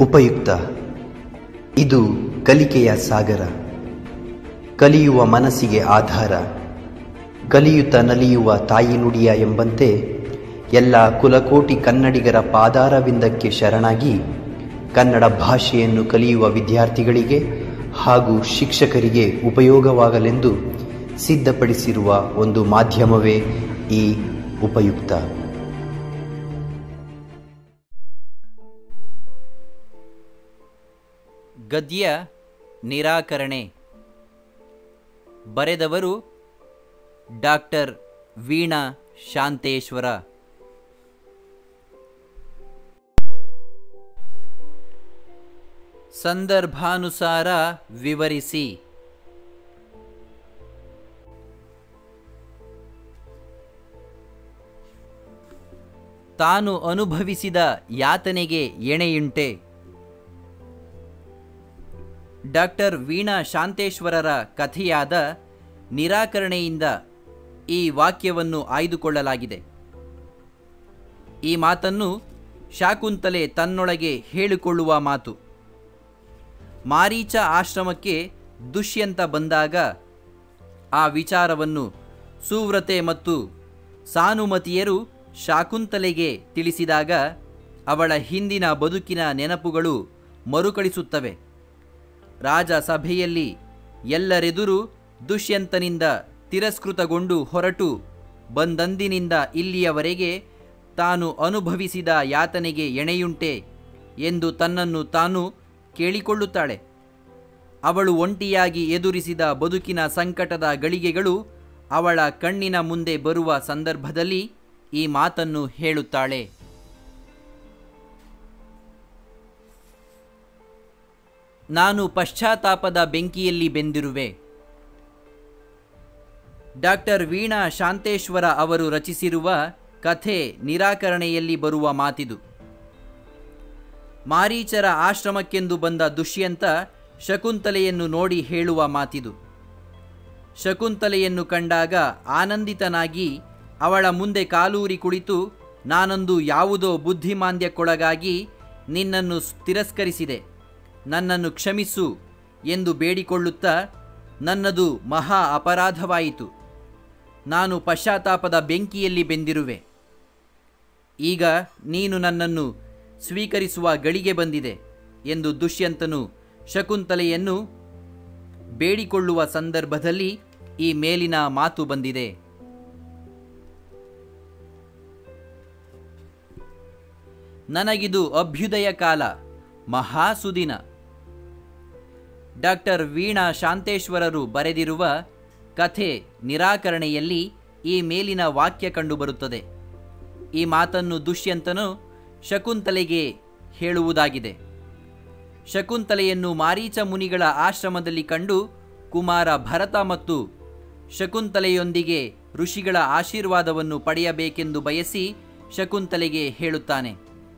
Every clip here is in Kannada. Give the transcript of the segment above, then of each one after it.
ಉಪಯುಕ್ತ ಇದು ಕಲಿಕೆಯ ಸಾಗರ ಕಲಿಯುವ ಮನಸ್ಸಿಗೆ ಆಧಾರ ಕಲಿಯುತ್ತ ನಲಿಯುವ ತಾಯಿ ನುಡಿಯ ಎಂಬಂತೆ ಎಲ್ಲ ಕುಲಕೋಟಿ ಕನ್ನಡಿಗರ ಪಾದಾರವಿಂದಕ್ಕೆ ಶರಣಾಗಿ ಕನ್ನಡ ಭಾಷೆಯನ್ನು ಕಲಿಯುವ ವಿದ್ಯಾರ್ಥಿಗಳಿಗೆ ಹಾಗೂ ಶಿಕ್ಷಕರಿಗೆ ಉಪಯೋಗವಾಗಲೆಂದು ಸಿದ್ಧಪಡಿಸಿರುವ ಒಂದು ಮಾಧ್ಯಮವೇ ಈ ಉಪಯುಕ್ತ ಗದ್ಯ ನಿರಾಕರಣೆ ಬರೆದವರು ಡಾಕ್ಟರ್ ವೀಣಾ ಶಾಂತೇಶ್ವರ ಸಂದರ್ಭಾನುಸಾರ ವಿವರಿಸಿ ತಾನು ಅನುಭವಿಸಿದ ಯಾತನೆಗೆ ಎಣೆಯುಂಟೆ ಡಾಕ್ಟರ್ ವೀಣಾ ಶಾಂತೇಶ್ವರರ ಕಥೆಯಾದ ನಿರಾಕರಣೆಯಿಂದ ಈ ವಾಕ್ಯವನ್ನು ಆಯ್ದುಕೊಳ್ಳಲಾಗಿದೆ ಈ ಮಾತನ್ನು ಶಾಕುಂತಲೆ ತನ್ನೊಳಗೆ ಹೇಳಿಕೊಳ್ಳುವ ಮಾತು ಮಾರೀಚ ಆಶ್ರಮಕ್ಕೆ ದುಷ್ಯಂತ ಬಂದಾಗ ಆ ವಿಚಾರವನ್ನು ಸುವ್ರತೆ ಮತ್ತು ಸಾನುಮತಿಯರು ಶಾಕುಂತಲೆಗೆ ತಿಳಿಸಿದಾಗ ಅವಳ ಹಿಂದಿನ ಬದುಕಿನ ನೆನಪುಗಳು ಮರುಕಳಿಸುತ್ತವೆ ರಾಜ ಸಭೆಯಲ್ಲಿ ಎಲ್ಲರೆದುರು ದುಷ್ಯಂತನಿಂದ ತಿರಸ್ಕೃತಗೊಂಡು ಹೊರಟು ಬಂದಂದಿನಿಂದ ಇಲ್ಲಿಯವರೆಗೆ ತಾನು ಅನುಭವಿಸಿದ ಯಾತನೆಗೆ ಎಣೆಯುಂಟೆ ಎಂದು ತನ್ನನ್ನು ತಾನು ಕೇಳಿಕೊಳ್ಳುತ್ತಾಳೆ ಅವಳು ಒಂಟಿಯಾಗಿ ಎದುರಿಸಿದ ಬದುಕಿನ ಸಂಕಟದ ಗಳಿಗೆಗಳು ಅವಳ ಕಣ್ಣಿನ ಮುಂದೆ ಬರುವ ಸಂದರ್ಭದಲ್ಲಿ ಈ ಮಾತನ್ನು ಹೇಳುತ್ತಾಳೆ ನಾನು ಪಶ್ಚಾತ್ತಾಪದ ಬೆಂಕಿಯಲ್ಲಿ ಬೆಂದಿರುವೆ ಡಾಕ್ಟರ್ ವೀಣಾ ಶಾಂತೇಶ್ವರ ಅವರು ರಚಿಸಿರುವ ಕಥೆ ನಿರಾಕರಣೆಯಲ್ಲಿ ಬರುವ ಮಾತಿದು ಮಾರೀಚರ ಆಶ್ರಮಕ್ಕೆಂದು ಬಂದ ದುಷ್ಯಂತ ಶಕುಂತಲೆಯನ್ನು ನೋಡಿ ಹೇಳುವ ಮಾತಿದು ಶಕುಂತಲೆಯನ್ನು ಕಂಡಾಗ ಆನಂದಿತನಾಗಿ ಅವಳ ಮುಂದೆ ಕಾಲೂರಿ ಕುಳಿತು ನಾನೊಂದು ಯಾವುದೋ ಬುದ್ಧಿಮಾಂದ್ಯಕ್ಕೊಳಗಾಗಿ ನಿನ್ನನ್ನು ತಿರಸ್ಕರಿಸಿದೆ ನನ್ನನ್ನು ಕ್ಷಮಿಸು ಎಂದು ಬೇಡಿಕೊಳ್ಳುತ್ತಾ ನನ್ನದು ಮಹಾ ಅಪರಾಧವಾಯಿತು ನಾನು ಪಶ್ಚಾತ್ತಾಪದ ಬೆಂಕಿಯಲ್ಲಿ ಬೆಂದಿರುವೆ ಈಗ ನೀನು ನನ್ನನ್ನು ಸ್ವೀಕರಿಸುವ ಗಳಿಗೆ ಬಂದಿದೆ ಎಂದು ದುಷ್ಯಂತನು ಶಕುಂತಲೆಯನ್ನು ಬೇಡಿಕೊಳ್ಳುವ ಸಂದರ್ಭದಲ್ಲಿ ಈ ಮೇಲಿನ ಮಾತು ಬಂದಿದೆ ನನಗಿದು ಅಭ್ಯುದಯ ಕಾಲ ಮಹಾಸುದಿನ ಡಾಕ್ಟರ್ ವೀಣಾ ಶಾಂತೇಶ್ವರರು ಬರೆದಿರುವ ಕಥೆ ನಿರಾಕರಣೆಯಲ್ಲಿ ಈ ಮೇಲಿನ ವಾಕ್ಯ ಕಂಡುಬರುತ್ತದೆ ಈ ಮಾತನ್ನು ದುಷ್ಯಂತನು ಶಕುಂತಲೆಗೆ ಹೇಳುವುದಾಗಿದೆ ಶಕುಂತಲೆಯನ್ನು ಮಾರೀಚ ಮುನಿಗಳ ಆಶ್ರಮದಲ್ಲಿ ಕಂಡು ಕುಮಾರ ಭರತ ಮತ್ತು ಶಕುಂತಲೆಯೊಂದಿಗೆ ಋಷಿಗಳ ಆಶೀರ್ವಾದವನ್ನು ಪಡೆಯಬೇಕೆಂದು ಬಯಸಿ ಶಕುಂತಲೆಗೆ ಹೇಳುತ್ತಾನೆ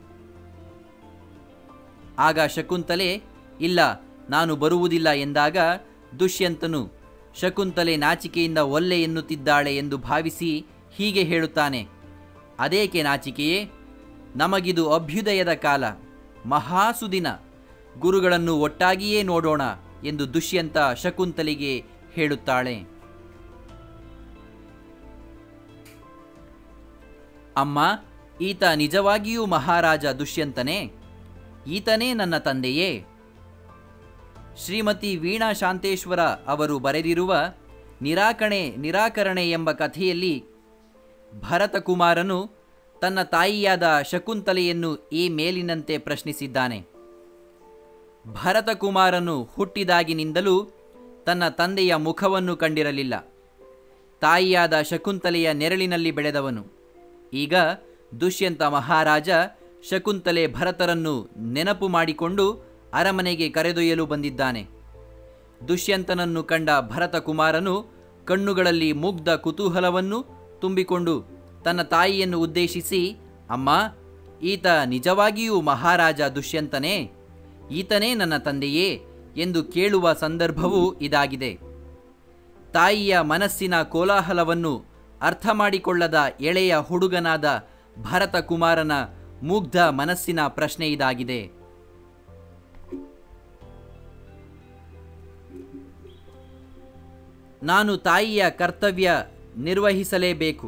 ಆಗ ಶಕುಂತಲೆ ಇಲ್ಲ ನಾನು ಬರುವುದಿಲ್ಲ ಎಂದಾಗ ದುಷ್ಯಂತನು ಶಕುಂತಲೆ ನಾಚಿಕೆಯಿಂದ ಒಲ್ಲೆ ಎನ್ನುತ್ತಿದ್ದಾಳೆ ಎಂದು ಭಾವಿಸಿ ಹೀಗೆ ಹೇಳುತ್ತಾನೆ ಅದೇಕೆ ನಾಚಿಕೆಯೇ ನಮಗಿದು ಅಭ್ಯುದಯದ ಕಾಲ ಮಹಾಸುದಿನ ಗುರುಗಳನ್ನು ಒಟ್ಟಾಗಿಯೇ ನೋಡೋಣ ಎಂದು ದುಷ್ಯಂತ ಶಕುಂತಲೆಗೆ ಹೇಳುತ್ತಾಳೆ ಅಮ್ಮ ಈತ ನಿಜವಾಗಿಯೂ ಮಹಾರಾಜ ದುಷ್ಯಂತನೇ ಈತನೇ ನನ್ನ ತಂದೆಯೇ ಶ್ರೀಮತಿ ವೀಣಾ ಶಾಂತೇಶ್ವರ ಅವರು ಬರೆದಿರುವ ನಿರಾಕಣೆ ನಿರಾಕರಣೆ ಎಂಬ ಕಥೆಯಲ್ಲಿ ಭರತಕುಮಾರನು ತನ್ನ ತಾಯಿಯಾದ ಶಕುಂತಲೆಯನ್ನು ಈ ಮೇಲಿನಂತೆ ಪ್ರಶ್ನಿಸಿದ್ದಾನೆ ಭರತಕುಮಾರನು ಹುಟ್ಟಿದಾಗಿನಿಂದಲೂ ತನ್ನ ತಂದೆಯ ಮುಖವನ್ನು ಕಂಡಿರಲಿಲ್ಲ ತಾಯಿಯಾದ ಶಕುಂತಲೆಯ ನೆರಳಿನಲ್ಲಿ ಬೆಳೆದವನು ಈಗ ದುಷ್ಯಂತ ಮಹಾರಾಜ ಶಕುಂತಲೆ ಭರತರನ್ನು ನೆನಪು ಮಾಡಿಕೊಂಡು ಅರಮನೆಗೆ ಕರೆದೊಯ್ಯಲು ಬಂದಿದ್ದಾನೆ ದುಷ್ಯಂತನನ್ನು ಕಂಡ ಭರತಕುಮಾರನು ಕಣ್ಣುಗಳಲ್ಲಿ ಮುಗ್ಧ ಕುತೂಹಲವನ್ನು ತುಂಬಿಕೊಂಡು ತನ್ನ ತಾಯಿಯನ್ನು ಉದ್ದೇಶಿಸಿ ಅಮ್ಮ ಈತ ನಿಜವಾಗಿಯೂ ಮಹಾರಾಜ ದುಷ್ಯಂತನೇ ಈತನೇ ನನ್ನ ತಂದೆಯೇ ಎಂದು ಕೇಳುವ ಸಂದರ್ಭವೂ ಇದಾಗಿದೆ ತಾಯಿಯ ಮನಸ್ಸಿನ ಕೋಲಾಹಲವನ್ನು ಅರ್ಥ ಮಾಡಿಕೊಳ್ಳದ ಎಳೆಯ ಹುಡುಗನಾದ ಭರತಕುಮಾರನ ಮುಗ್ಧ ಮನಸ್ಸಿನ ಪ್ರಶ್ನೆ ಇದಾಗಿದೆ ನಾನು ತಾಯಿಯ ಕರ್ತವ್ಯ ನಿರ್ವಹಿಸಲೇಬೇಕು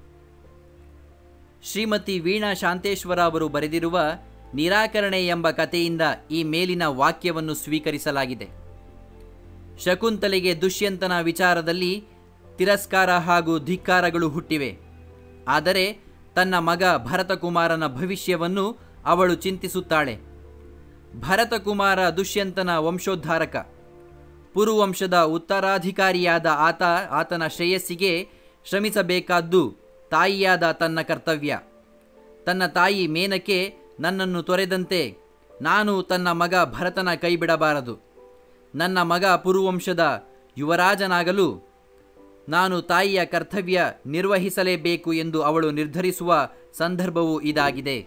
ಶ್ರೀಮತಿ ವೀಣಾ ಶಾಂತೇಶ್ವರ ಅವರು ಬರೆದಿರುವ ನಿರಾಕರಣೆ ಎಂಬ ಕಥೆಯಿಂದ ಈ ಮೇಲಿನ ವಾಕ್ಯವನ್ನು ಸ್ವೀಕರಿಸಲಾಗಿದೆ ಶಕುಂತಲೆಗೆ ದುಷ್ಯಂತನ ವಿಚಾರದಲ್ಲಿ ತಿರಸ್ಕಾರ ಹಾಗೂ ಧಿಕ್ಕಾರಗಳು ಹುಟ್ಟಿವೆ ಆದರೆ ತನ್ನ ಮಗ ಭರತಕುಮಾರನ ಭವಿಷ್ಯವನ್ನು ಅವಳು ಚಿಂತಿಸುತ್ತಾಳೆ ಭರತಕುಮಾರ ದುಷ್ಯಂತನ ವಂಶೋದ್ಧಾರಕ ಪುರುವಂಶದ ಉತ್ತರಾಧಿಕಾರಿಯಾದ ಆತ ಆತನ ಶ್ರೇಯಸ್ಸಿಗೆ ಶ್ರಮಿಸಬೇಕಾದ್ದು ತಾಯಿಯಾದ ತನ್ನ ಕರ್ತವ್ಯ ತನ್ನ ತಾಯಿ ಮೇನಕೆ ನನ್ನನ್ನು ತೊರೆದಂತೆ ನಾನು ತನ್ನ ಮಗ ಭರತನ ಕೈಬಿಡಬಾರದು ನನ್ನ ಮಗ ಪುರುವಂಶದ ಯುವರಾಜನಾಗಲು ನಾನು ತಾಯಿಯ ಕರ್ತವ್ಯ ನಿರ್ವಹಿಸಲೇಬೇಕು ಎಂದು ಅವಳು ನಿರ್ಧರಿಸುವ ಸಂದರ್ಭವು ಇದಾಗಿದೆ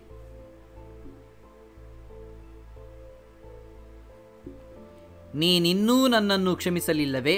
ನೀನಿನ್ನೂ ನನ್ನನ್ನು ಕ್ಷಮಿಸಲಿಲ್ಲವೇ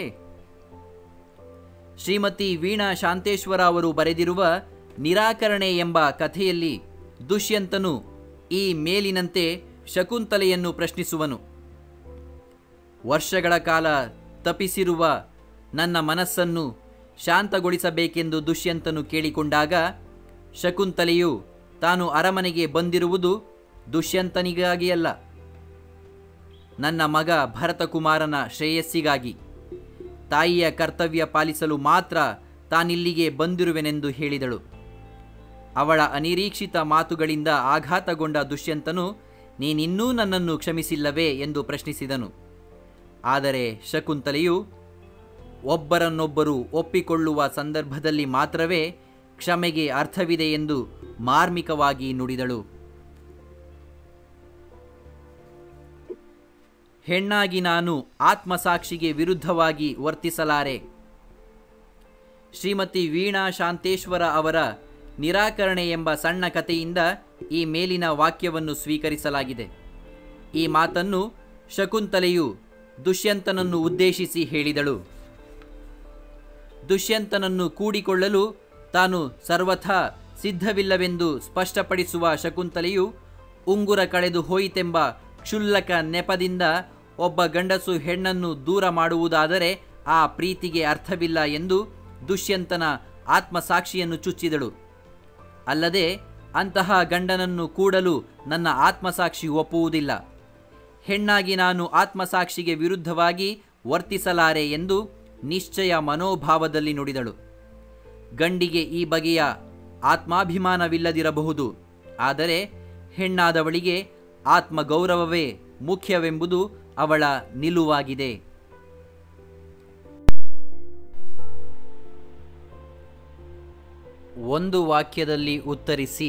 ಶ್ರೀಮತಿ ವೀಣಾ ಶಾಂತೇಶ್ವರ ಅವರು ಬರೆದಿರುವ ನಿರಾಕರಣೆ ಎಂಬ ಕಥೆಯಲ್ಲಿ ದುಷ್ಯಂತನು ಈ ಮೇಲಿನಂತೆ ಶಕುಂತಲೆಯನ್ನು ಪ್ರಶ್ನಿಸುವನು ವರ್ಷಗಳ ಕಾಲ ತಪಿಸಿರುವ ನನ್ನ ಮನಸ್ಸನ್ನು ಶಾಂತಗೊಳಿಸಬೇಕೆಂದು ದುಷ್ಯಂತನು ಕೇಳಿಕೊಂಡಾಗ ಶಕುಂತಲೆಯು ತಾನು ಅರಮನೆಗೆ ಬಂದಿರುವುದು ದುಷ್ಯಂತನಿಗಾಗಿಯಲ್ಲ ನನ್ನ ಮಗ ಭರತಕುಮಾರನ ಶ್ರೇಯಸ್ಸಿಗಾಗಿ ತಾಯಿಯ ಕರ್ತವ್ಯ ಪಾಲಿಸಲು ಮಾತ್ರ ತಾನಿಲ್ಲಿಗೆ ಬಂದಿರುವೆನೆಂದು ಹೇಳಿದಳು ಅವಳ ಅನಿರೀಕ್ಷಿತ ಮಾತುಗಳಿಂದ ಆಘಾತಗೊಂಡ ದುಷ್ಯಂತನು ನೀನಿನ್ನೂ ನನ್ನನ್ನು ಕ್ಷಮಿಸಿಲ್ಲವೇ ಎಂದು ಪ್ರಶ್ನಿಸಿದನು ಆದರೆ ಶಕುಂತಲೆಯು ಒಬ್ಬರನ್ನೊಬ್ಬರು ಒಪ್ಪಿಕೊಳ್ಳುವ ಸಂದರ್ಭದಲ್ಲಿ ಮಾತ್ರವೇ ಕ್ಷಮೆಗೆ ಅರ್ಥವಿದೆ ಎಂದು ಮಾರ್ಮಿಕವಾಗಿ ನುಡಿದಳು ಹೆಣ್ಣಾಗಿ ನಾನು ಆತ್ಮಸಾಕ್ಷಿಗೆ ವಿರುದ್ಧವಾಗಿ ವರ್ತಿಸಲಾರೆ ಶ್ರೀಮತಿ ವೀಣಾ ಶಾಂತೇಶ್ವರ ಅವರ ನಿರಾಕರಣೆ ಎಂಬ ಸಣ್ಣ ಕಥೆಯಿಂದ ಈ ಮೇಲಿನ ವಾಕ್ಯವನ್ನು ಸ್ವೀಕರಿಸಲಾಗಿದೆ ಈ ಮಾತನ್ನು ಶಕುಂತಲೆಯು ದುಷ್ಯಂತನನ್ನು ಉದ್ದೇಶಿಸಿ ಹೇಳಿದಳು ದುಷ್ಯಂತನನ್ನು ಕೂಡಿಕೊಳ್ಳಲು ತಾನು ಸರ್ವಥಾ ಸಿದ್ಧವಿಲ್ಲವೆಂದು ಸ್ಪಷ್ಟಪಡಿಸುವ ಶಕುಂತಲೆಯು ಉಂಗುರ ಕಳೆದು ಹೋಯಿತೆಂಬ ಕ್ಷುಲ್ಲಕ ನೆಪದಿಂದ ಒಬ್ಬ ಗಂಡಸು ಹೆಣ್ಣನ್ನು ದೂರ ಮಾಡುವುದಾದರೆ ಆ ಪ್ರೀತಿಗೆ ಅರ್ಥವಿಲ್ಲ ಎಂದು ದುಷ್ಯಂತನ ಆತ್ಮಸಾಕ್ಷಿಯನ್ನು ಚುಚ್ಚಿದಳು ಅಲ್ಲದೆ ಅಂತಹ ಗಂಡನನ್ನು ಕೂಡಲು ನನ್ನ ಆತ್ಮಸಾಕ್ಷಿ ಒಪ್ಪುವುದಿಲ್ಲ ಹೆಣ್ಣಾಗಿ ನಾನು ಆತ್ಮಸಾಕ್ಷಿಗೆ ವಿರುದ್ಧವಾಗಿ ವರ್ತಿಸಲಾರೆ ಎಂದು ನಿಶ್ಚಯ ಮನೋಭಾವದಲ್ಲಿ ನುಡಿದಳು ಗಂಡಿಗೆ ಈ ಬಗೆಯ ಆತ್ಮಾಭಿಮಾನವಿಲ್ಲದಿರಬಹುದು ಆದರೆ ಹೆಣ್ಣಾದವಳಿಗೆ ಆತ್ಮಗೌರವವೇ ಮುಖ್ಯವೆಂಬುದು ಅವಳ ನಿಲುವಾಗಿದೆ ಒಂದು ವಾಕ್ಯದಲ್ಲಿ ಉತ್ತರಿಸಿ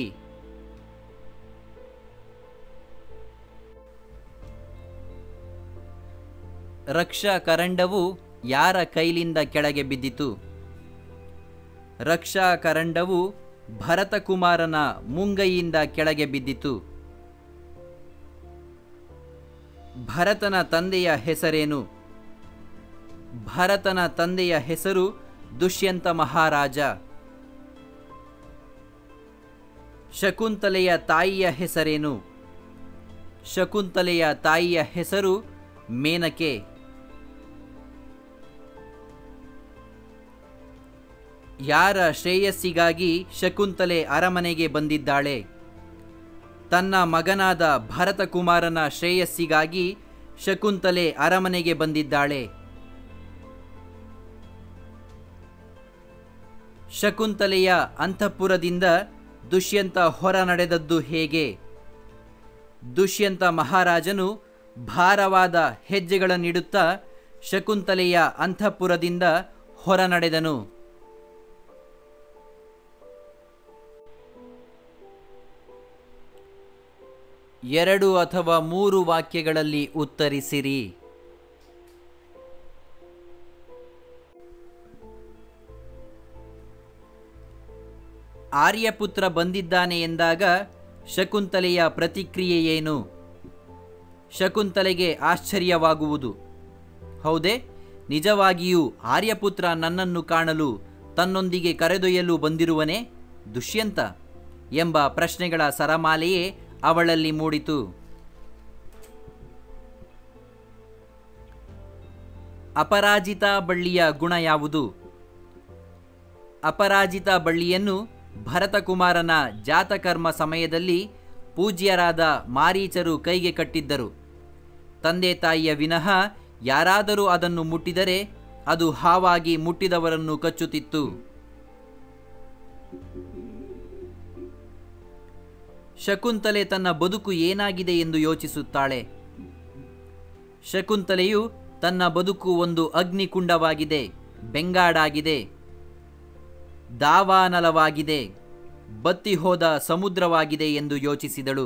ರಕ್ಷಾ ಕರಂಡವು ಯಾರ ಕೈಲಿಂದ ಕೆಳಗೆ ಬಿದ್ದಿತು ರಕ್ಷಾ ಕರಂಡವು ಭರತಕುಮಾರನ ಮುಂಗೈಯಿಂದ ಕೆಳಗೆ ಬಿದ್ದಿತು ಭರತನ ತಂದೆಯ ಹೆಸರೇನು ಭರತನ ತಂದೆಯ ಹೆಸರು ದುಷ್ಯಂತ ಮಹಾರಾಜ ಶಕುಂತಲೆಯ ತಾಯಿಯ ಹೆಸರೇನು ಶಕುಂತಲೆಯ ತಾಯಿಯ ಹೆಸರು ಮೇನಕೆ ಯಾರ ಶ್ರೇಯಸ್ಸಿಗಾಗಿ ಶಕುಂತಲೆ ಅರಮನೆಗೆ ಬಂದಿದ್ದಾಳೆ ತನ್ನ ಮಗನಾದ ಭರತಕುಮಾರನ ಶ್ರೇಯಸ್ಸಿಗಾಗಿ ಶಕುಂತಲೆ ಅರಮನೆಗೆ ಬಂದಿದ್ದಾಳೆ ಶಕುಂತಲೆಯ ಅಂತಃಪುರದಿಂದ ದುಷ್ಯಂತ ಹೊರ ನಡೆದದ್ದು ಹೇಗೆ ದುಷ್ಯಂತ ಮಹಾರಾಜನು ಭಾರವಾದ ಹೆಜ್ಜೆಗಳನ್ನಿಡುತ್ತಾ ಶಕುಂತಲೆಯ ಅಂತಃಪುರದಿಂದ ಹೊರ ನಡೆದನು ಎರಡು ಅಥವಾ ಮೂರು ವಾಕ್ಯಗಳಲ್ಲಿ ಉತ್ತರಿಸಿರಿ ಆರ್ಯಪುತ್ರ ಬಂದಿದ್ದಾನೆ ಎಂದಾಗ ಶಕುಂತಲೆಯ ಪ್ರತಿಕ್ರಿಯೆ ಏನು ಶಕುಂತಲೆಗೆ ಆಶ್ಚರ್ಯವಾಗುವುದು ಹೌದೇ ನಿಜವಾಗಿಯೂ ಆರ್ಯಪುತ್ರ ನನ್ನನ್ನು ಕಾಣಲು ತನ್ನೊಂದಿಗೆ ಕರೆದೊಯ್ಯಲು ಬಂದಿರುವನೇ ದುಷ್ಯಂತ ಎಂಬ ಪ್ರಶ್ನೆಗಳ ಸರಮಾಲೆಯೇ ಅವಳಲ್ಲಿ ಮೂಡಿತು ಅಪರಾಜಿತ ಬಳ್ಳಿಯ ಗುಣ ಯಾವುದು ಅಪರಾಜಿತ ಬಳ್ಳಿಯನ್ನು ಭರತಕುಮಾರನ ಜಾತಕರ್ಮ ಸಮಯದಲ್ಲಿ ಪೂಜ್ಯರಾದ ಮಾರೀಚರು ಕೈಗೆ ಕಟ್ಟಿದ್ದರು ತಂದೆ ತಾಯಿಯ ವಿನಃ ಯಾರಾದರೂ ಅದನ್ನು ಮುಟ್ಟಿದರೆ ಅದು ಹಾವಾಗಿ ಮುಟ್ಟಿದವರನ್ನು ಕಚ್ಚುತ್ತಿತ್ತು ಶಕುಂತಲೆ ತನ್ನ ಬದುಕು ಏನಾಗಿದೆ ಎಂದು ಯೋಚಿಸುತ್ತಾಳೆ ಶಕುಂತಲೆಯು ತನ್ನ ಬದುಕು ಒಂದು ಅಗ್ನಿಕುಂಡವಾಗಿದೆ ಬೆಂಗಾಡಾಗಿದೆ ದಾವಾನಲವಾಗಿದೆ ಬತ್ತಿ ಹೋದ ಸಮುದ್ರವಾಗಿದೆ ಎಂದು ಯೋಚಿಸಿದಳು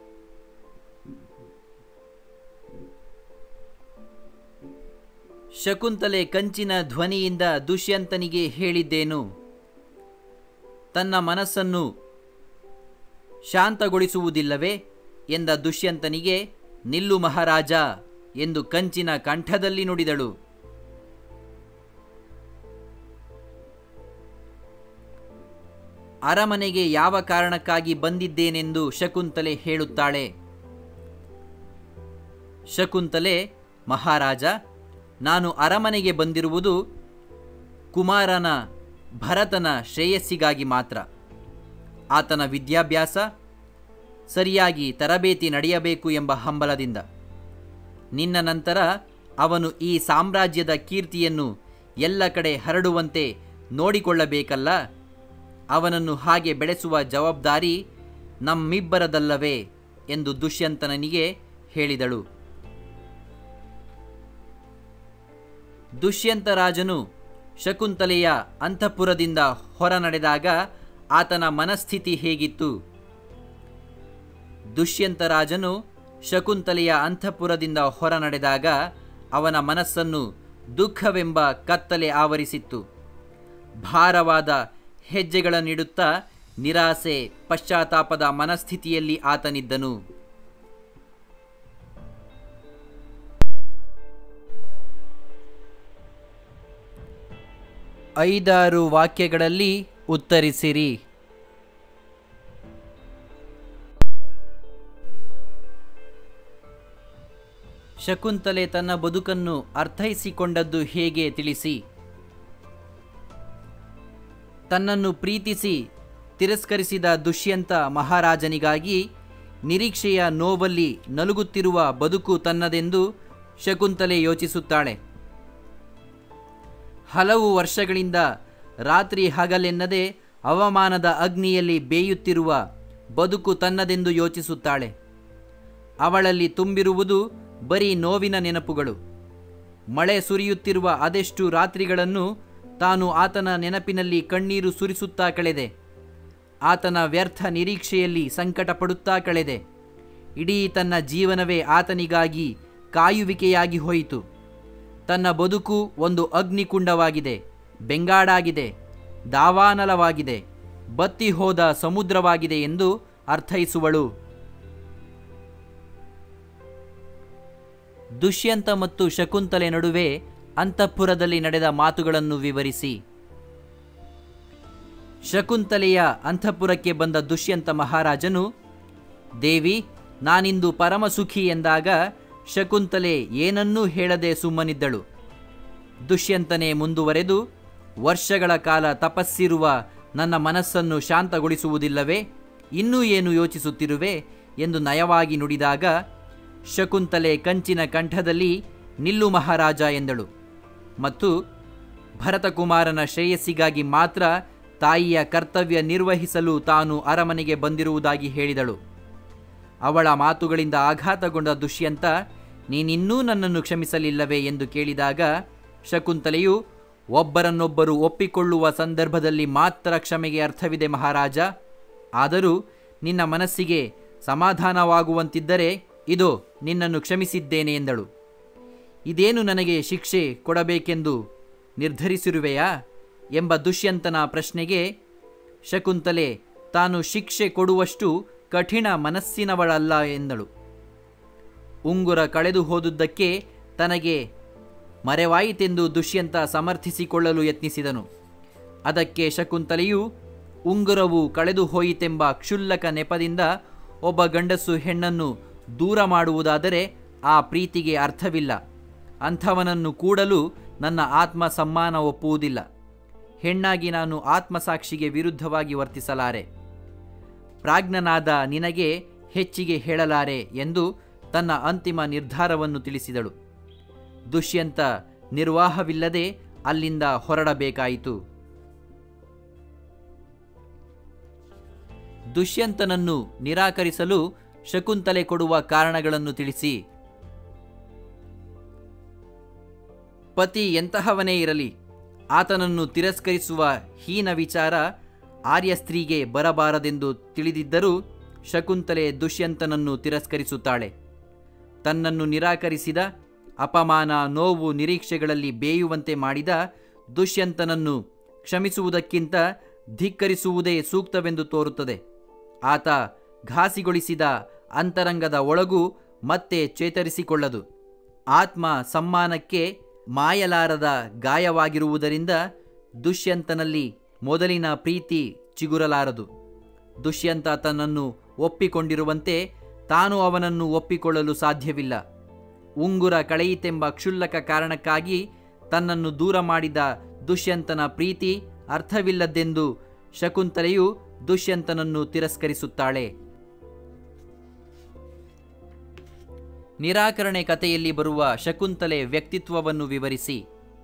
ಶಕುಂತಲೆ ಕಂಚಿನ ಧ್ವನಿಯಿಂದ ದುಷ್ಯಂತನಿಗೆ ಹೇಳಿದ್ದೇನು ತನ್ನ ಮನಸ್ಸನ್ನು ಶಾಂತಗೊಳಿಸುವುದಿಲ್ಲವೇ ಎಂದ ದುಷ್ಯಂತನಿಗೆ ನಿಲ್ಲು ಮಹಾರಾಜ ಎಂದು ಕಂಚಿನ ಕಂಠದಲ್ಲಿ ನುಡಿದಳು ಅರಮನೆಗೆ ಯಾವ ಕಾರಣಕ್ಕಾಗಿ ಬಂದಿದ್ದೇನೆಂದು ಶಕುಂತಲೆ ಹೇಳುತ್ತಾಳೆ ಶಕುಂತಲೆ ಮಹಾರಾಜ ನಾನು ಅರಮನೆಗೆ ಬಂದಿರುವುದು ಕುಮಾರನ ಭರತನ ಶ್ರೇಯಸ್ಸಿಗಾಗಿ ಮಾತ್ರ ಆತನ ವಿದ್ಯಾಭ್ಯಾಸ ಸರಿಯಾಗಿ ತರಬೇತಿ ನಡೆಯಬೇಕು ಎಂಬ ಹಂಬಲದಿಂದ ನಿನ್ನ ನಂತರ ಅವನು ಈ ಸಾಮ್ರಾಜ್ಯದ ಕೀರ್ತಿಯನ್ನು ಎಲ್ಲ ಕಡೆ ಹರಡುವಂತೆ ನೋಡಿಕೊಳ್ಳಬೇಕಲ್ಲ ಅವನನ್ನು ಹಾಗೆ ಬೆಳೆಸುವ ಜವಾಬ್ದಾರಿ ನಮ್ಮಿಬ್ಬರದಲ್ಲವೇ ಎಂದು ದುಷ್ಯಂತನನಿಗೆ ಹೇಳಿದಳು ದುಷ್ಯಂತ ರಾಜನು ಶಕುಂತಲೆಯ ಅಂತಃಪುರದಿಂದ ಹೊರ ನಡೆದಾಗ ಆತನ ಮನಸ್ಥಿತಿ ಹೇಗಿತ್ತು ದುಷ್ಯಂತ ರಾಜನು ಶಕುಂತಲೆಯ ಅಂತಃಪುರದಿಂದ ಹೊರ ನಡೆದಾಗ ಅವನ ಮನಸ್ಸನ್ನು ದುಃಖವೆಂಬ ಕತ್ತಲೆ ಆವರಿಸಿತ್ತು ಭಾರವಾದ ಹೆಜ್ಜೆಗಳನ್ನಿಡುತ್ತಾ ನಿರಾಸೆ ಪಶ್ಚಾತ್ತಾಪದ ಮನಸ್ಥಿತಿಯಲ್ಲಿ ಆತನಿದ್ದನು ಐದಾರು ವಾಕ್ಯಗಳಲ್ಲಿ ಉತ್ತರಿಸಿರಿ ಶಕುಂತಲೆ ತನ್ನ ಬದುಕನ್ನು ಅರ್ಥೈಸಿಕೊಂಡದ್ದು ಹೇಗೆ ತಿಳಿಸಿ ತನ್ನನ್ನು ಪ್ರೀತಿಸಿ ತಿರಸ್ಕರಿಸಿದ ದುಷ್ಯಂತ ಮಹಾರಾಜನಿಗಾಗಿ ನಿರೀಕ್ಷೆಯ ನೋವಲ್ಲಿ ನಲುಗುತ್ತಿರುವ ಬದುಕು ತನ್ನದೆಂದು ಶಕುಂತಲೆ ಯೋಚಿಸುತ್ತಾಳೆ ಹಲವು ವರ್ಷಗಳಿಂದ ರಾತ್ರಿ ಹಗಲೆನ್ನದೆ ಅವಮಾನದ ಅಗ್ನಿಯಲ್ಲಿ ಬೇಯುತ್ತಿರುವ ಬದುಕು ತನ್ನದೆಂದು ಯೋಚಿಸುತ್ತಾಳೆ ಅವಳಲ್ಲಿ ತುಂಬಿರುವುದು ಬರೀ ನೋವಿನ ನೆನಪುಗಳು ಮಳೆ ಸುರಿಯುತ್ತಿರುವ ಅದೆಷ್ಟು ರಾತ್ರಿಗಳನ್ನು ತಾನು ಆತನ ನೆನಪಿನಲ್ಲಿ ಕಣ್ಣೀರು ಸುರಿಸುತ್ತಾ ಕಳೆದೆ ಆತನ ವ್ಯರ್ಥ ನಿರೀಕ್ಷೆಯಲ್ಲಿ ಸಂಕಟ ಪಡುತ್ತಾ ಕಳೆದೆ ಇಡೀ ತನ್ನ ಜೀವನವೇ ಆತನಿಗಾಗಿ ಕಾಯುವಿಕೆಯಾಗಿ ಹೋಯಿತು ತನ್ನ ಬದುಕು ಒಂದು ಅಗ್ನಿಕುಂಡವಾಗಿದೆ ಬೆಂಗಾಡಾಗಿದೆ ದಾವಾನಲವಾಗಿದೆ ಬತ್ತಿ ಹೋದ ಸಮುದ್ರವಾಗಿದೆ ಎಂದು ಅರ್ಥೈಸುವಳು ದುಷ್ಯಂತ ಮತ್ತು ಶಕುಂತಲೆ ನಡುವೆ ಅಂತಃಪುರದಲ್ಲಿ ನಡೆದ ಮಾತುಗಳನ್ನು ವಿವರಿಸಿ ಶಕುಂತಲೆಯ ಅಂತಃಪುರಕ್ಕೆ ಬಂದ ದುಷ್ಯಂತ ಮಹಾರಾಜನು ದೇವಿ ನಾನಿಂದು ಪರಮಸುಖಿ ಎಂದಾಗ ಶಕುಂತಲೆ ಏನನ್ನೂ ಹೇಳದೆ ಸುಮ್ಮನಿದ್ದಳು ದುಷ್ಯಂತನೇ ಮುಂದುವರೆದು ವರ್ಷಗಳ ಕಾಲ ತಪಸ್ಸಿರುವ ನನ್ನ ಮನಸ್ಸನ್ನು ಶಾಂತಗೊಳಿಸುವುದಿಲ್ಲವೇ ಇನ್ನೂ ಏನು ಯೋಚಿಸುತ್ತಿರುವೆ ಎಂದು ನಯವಾಗಿ ನುಡಿದಾಗ ಶಕುಂತಲೆ ಕಂಚಿನ ಕಂಠದಲ್ಲಿ ನಿಲ್ಲು ಮಹಾರಾಜ ಎಂದಳು ಮತ್ತು ಭರತಕುಮಾರನ ಶ್ರೇಯಸ್ಸಿಗಾಗಿ ಮಾತ್ರ ತಾಯಿಯ ಕರ್ತವ್ಯ ನಿರ್ವಹಿಸಲು ತಾನು ಅರಮನೆಗೆ ಬಂದಿರುವುದಾಗಿ ಹೇಳಿದಳು ಅವಳ ಮಾತುಗಳಿಂದ ಆಘಾತಗೊಂಡ ದುಷ್ಯಂತ ನೀನಿನ್ನೂ ನನ್ನನ್ನು ಕ್ಷಮಿಸಲಿಲ್ಲವೇ ಎಂದು ಕೇಳಿದಾಗ ಶಕುಂತಲೆಯು ಒಬ್ಬರನ್ನೊಬ್ಬರು ಒಪ್ಪಿಕೊಳ್ಳುವ ಸಂದರ್ಭದಲ್ಲಿ ಮಾತ್ರ ಕ್ಷಮೆಗೆ ಅರ್ಥವಿದೆ ಮಹಾರಾಜ ಆದರೂ ನಿನ್ನ ಮನಸ್ಸಿಗೆ ಸಮಾಧಾನವಾಗುವಂತಿದ್ದರೆ ಇದೋ ನಿನ್ನನ್ನು ಕ್ಷಮಿಸಿದ್ದೇನೆ ಎಂದಳು ಇದೇನು ನನಗೆ ಶಿಕ್ಷೆ ಕೊಡಬೇಕೆಂದು ನಿರ್ಧರಿಸಿರುವೆಯಾ ಎಂಬ ದುಷ್ಯಂತನ ಪ್ರಶ್ನೆಗೆ ಶಕುಂತಲೆ ತಾನು ಶಿಕ್ಷೆ ಕೊಡುವಷ್ಟು ಕಠಿಣ ಮನಸ್ಸಿನವಳಲ್ಲ ಎಂದಳು ಉಂಗುರ ಕಳೆದು ಹೋದುದಕ್ಕೆ ತನಗೆ ಮರೆವಾಯಿತೆಂದು ದುಷ್ಯಂತ ಸಮರ್ಥಿಸಿಕೊಳ್ಳಲು ಯತ್ನಿಸಿದನು ಅದಕ್ಕೆ ಶಕುಂತಲೆಯು ಉಂಗುರವು ಕಳೆದು ಹೋಯಿತೆಂಬ ಕ್ಷುಲ್ಲಕ ನೆಪದಿಂದ ಒಬ್ಬ ಗಂಡಸು ಹೆಣ್ಣನ್ನು ದೂರ ಮಾಡುವುದಾದರೆ ಆ ಪ್ರೀತಿಗೆ ಅರ್ಥವಿಲ್ಲ ಅಂಥವನನ್ನು ಕೂಡಲು ನನ್ನ ಆತ್ಮ ಸಮ್ಮಾನ ಒಪ್ಪುವುದಿಲ್ಲ ಹೆಣ್ಣಾಗಿ ನಾನು ಆತ್ಮಸಾಕ್ಷಿಗೆ ವಿರುದ್ಧವಾಗಿ ವರ್ತಿಸಲಾರೆ ಪ್ರಾಜ್ಞನಾದ ನಿನಗೆ ಹೆಚ್ಚಿಗೆ ಹೇಳಲಾರೆ ಎಂದು ತನ್ನ ಅಂತಿಮ ನಿರ್ಧಾರವನ್ನು ತಿಳಿಸಿದಳು ದುಷ್ಯಂತ ನಿರ್ವಾಹವಿಲ್ಲದೆ ಅಲ್ಲಿಂದ ಹೊರಡಬೇಕಾಯಿತು ದುಷ್ಯಂತನನ್ನು ನಿರಾಕರಿಸಲು ಶಕುಂತಲೆ ಕೊಡುವ ಕಾರಣಗಳನ್ನು ತಿಳಿಸಿ ಪತಿ ಎಂತಹವನೇ ಇರಲಿ ಆತನನ್ನು ತಿರಸ್ಕರಿಸುವ ಹೀನ ವಿಚಾರ ಆರ್ಯ ಸ್ತ್ರೀಗೆ ಬರಬಾರದೆಂದು ತಿಳಿದಿದ್ದರೂ ಶಕುಂತಲೆ ದುಷ್ಯಂತನನ್ನು ತಿರಸ್ಕರಿಸುತ್ತಾಳೆ ತನ್ನನ್ನು ನಿರಾಕರಿಸಿದ ಅಪಮಾನ ನೋವು ನಿರೀಕ್ಷೆಗಳಲ್ಲಿ ಬೇಯುವಂತೆ ಮಾಡಿದ ದುಷ್ಯಂತನನ್ನು ಕ್ಷಮಿಸುವುದಕ್ಕಿಂತ ಧಿಕ್ಕರಿಸುವುದೇ ಸೂಕ್ತವೆಂದು ತೋರುತ್ತದೆ ಆತ ಘಾಸಿಗೊಳಿಸಿದ ಅಂತರಂಗದ ಒಳಗೂ ಮತ್ತೆ ಚೇತರಿಸಿಕೊಳ್ಳದು ಆತ್ಮ ಸಮ್ಮಾನಕ್ಕೆ ಮಾಯಲಾರದ ಗಾಯವಾಗಿರುವುದರಿಂದ ದುಷ್ಯಂತನಲ್ಲಿ ಮೊದಲಿನ ಪ್ರೀತಿ ಚಿಗುರಲಾರದು ದುಷ್ಯಂತ ತನ್ನನ್ನು ಒಪ್ಪಿಕೊಂಡಿರುವಂತೆ ತಾನು ಅವನನ್ನು ಒಪ್ಪಿಕೊಳ್ಳಲು ಸಾಧ್ಯವಿಲ್ಲ ಉಂಗುರ ಕಳೆಯಿತೆಂಬ ಕ್ಷುಲ್ಲಕ ಕಾರಣಕ್ಕಾಗಿ ತನ್ನನ್ನು ದೂರ ಮಾಡಿದ ದುಷ್ಯಂತನ ಪ್ರೀತಿ ಅರ್ಥವಿಲ್ಲದ್ದೆಂದು ಶಕುಂತಲೆಯು ದುಷ್ಯಂತನನ್ನು ತಿರಸ್ಕರಿಸುತ್ತಾಳೆ ನಿರಾಕರಣೆ ಕಥೆಯಲ್ಲಿ ಬರುವ ಶಕುಂತಲೆ ವ್ಯಕ್ತಿತ್ವವನ್ನು ವಿವರಿಸಿ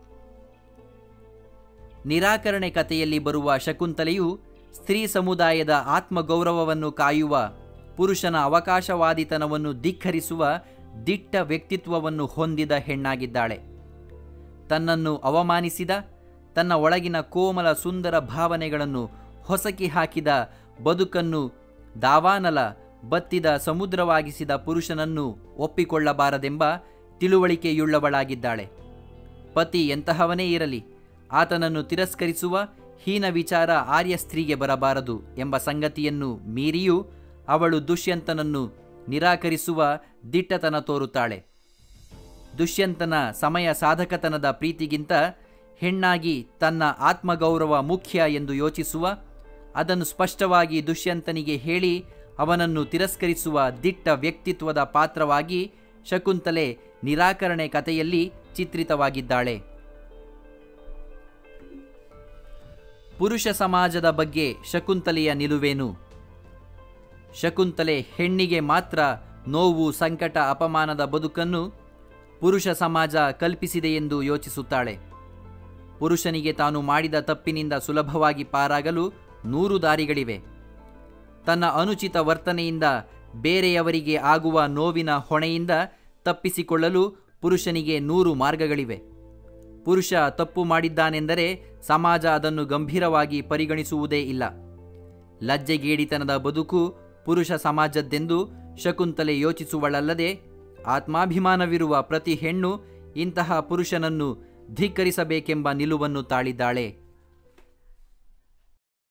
ನಿರಾಕರಣೆ ಕಥೆಯಲ್ಲಿ ಬರುವ ಶಕುಂತಲೆಯು ಸ್ತ್ರೀ ಸಮುದಾಯದ ಆತ್ಮಗೌರವವನ್ನು ಕಾಯುವ ಪುರುಷನ ಅವಕಾಶವಾದಿತನವನ್ನು ಧಿಕ್ಕರಿಸುವ ದಿಟ್ಟ ವ್ಯಕ್ತಿತ್ವವನ್ನು ಹೊಂದಿದ ಹೆಣ್ಣಾಗಿದ್ದಾಳೆ ತನ್ನನ್ನು ಅವಮಾನಿಸಿದ ತನ್ನ ಒಳಗಿನ ಕೋಮಲ ಸುಂದರ ಭಾವನೆಗಳನ್ನು ಹೊಸಕಿ ಹಾಕಿದ ಬದುಕನ್ನು ದಾವಾನಲ ಬತ್ತಿದ ಸಮುದ್ರವಾಗಿಸಿದ ಪುರುಷನನ್ನು ಒಪ್ಪಿಕೊಳ್ಳಬಾರದೆಂಬ ತಿಳುವಳಿಕೆಯುಳ್ಳವಳಾಗಿದ್ದಾಳೆ ಪತಿ ಎಂತಹವನೇ ಇರಲಿ ಆತನನ್ನು ತಿರಸ್ಕರಿಸುವ ಹೀನ ವಿಚಾರ ಆರ್ಯ ಸ್ತ್ರೀಗೆ ಬರಬಾರದು ಎಂಬ ಸಂಗತಿಯನ್ನು ಮೀರಿಯೂ ಅವಳು ದುಷ್ಯಂತನನ್ನು ನಿರಾಕರಿಸುವ ದಿಟ್ಟತನ ತೋರುತ್ತಾಳೆ ದುಷ್ಯಂತನ ಸಮಯ ಸಾಧಕತನದ ಪ್ರೀತಿಗಿಂತ ಹೆಣ್ಣಾಗಿ ತನ್ನ ಆತ್ಮಗೌರವ ಮುಖ್ಯ ಎಂದು ಯೋಚಿಸುವ ಅದನ್ನು ಸ್ಪಷ್ಟವಾಗಿ ದುಷ್ಯಂತನಿಗೆ ಹೇಳಿ ಅವನನ್ನು ತಿರಸ್ಕರಿಸುವ ದಿಟ್ಟ ವ್ಯಕ್ತಿತ್ವದ ಪಾತ್ರವಾಗಿ ಶಕುಂತಲೆ ನಿರಾಕರಣೆ ಕಥೆಯಲ್ಲಿ ಚಿತ್ರಿತವಾಗಿದ್ದಾಳೆ ಪುರುಷ ಸಮಾಜದ ಬಗ್ಗೆ ಶಕುಂತಲೆಯ ನಿಲುವೇನು ಶಕುಂತಲೆ ಹೆಣ್ಣಿಗೆ ಮಾತ್ರ ನೋವು ಸಂಕಟ ಅಪಮಾನದ ಬದುಕನ್ನು ಪುರುಷ ಸಮಾಜ ಕಲ್ಪಿಸಿದೆಯೆಂದು ಯೋಚಿಸುತ್ತಾಳೆ ಪುರುಷನಿಗೆ ತಾನು ಮಾಡಿದ ತಪ್ಪಿನಿಂದ ಸುಲಭವಾಗಿ ಪಾರಾಗಲು ನೂರು ದಾರಿಗಳಿವೆ ತನ್ನ ಅನುಚಿತ ವರ್ತನೆಯಿಂದ ಬೇರೆಯವರಿಗೆ ಆಗುವ ನೋವಿನ ಹೊಣೆಯಿಂದ ತಪ್ಪಿಸಿಕೊಳ್ಳಲು ಪುರುಷನಿಗೆ ನೂರು ಮಾರ್ಗಗಳಿವೆ ಪುರುಷ ತಪ್ಪು ಮಾಡಿದ್ದಾನೆಂದರೆ ಸಮಾಜ ಅದನ್ನು ಗಂಭೀರವಾಗಿ ಪರಿಗಣಿಸುವುದೇ ಇಲ್ಲ ಲಜ್ಜೆಗೇಡಿತನದ ಬದುಕು ಪುರುಷ ಸಮಾಜದ್ದೆಂದು ಶಕುಂತಲೆ ಯೋಚಿಸುವಳಲ್ಲದೆ ಆತ್ಮಾಭಿಮಾನವಿರುವ ಪ್ರತಿ ಹೆಣ್ಣು ಇಂತಹ ಪುರುಷನನ್ನು ಧಿಕ್ಕರಿಸಬೇಕೆಂಬ ನಿಲುವನ್ನು ತಾಳಿದ್ದಾಳೆ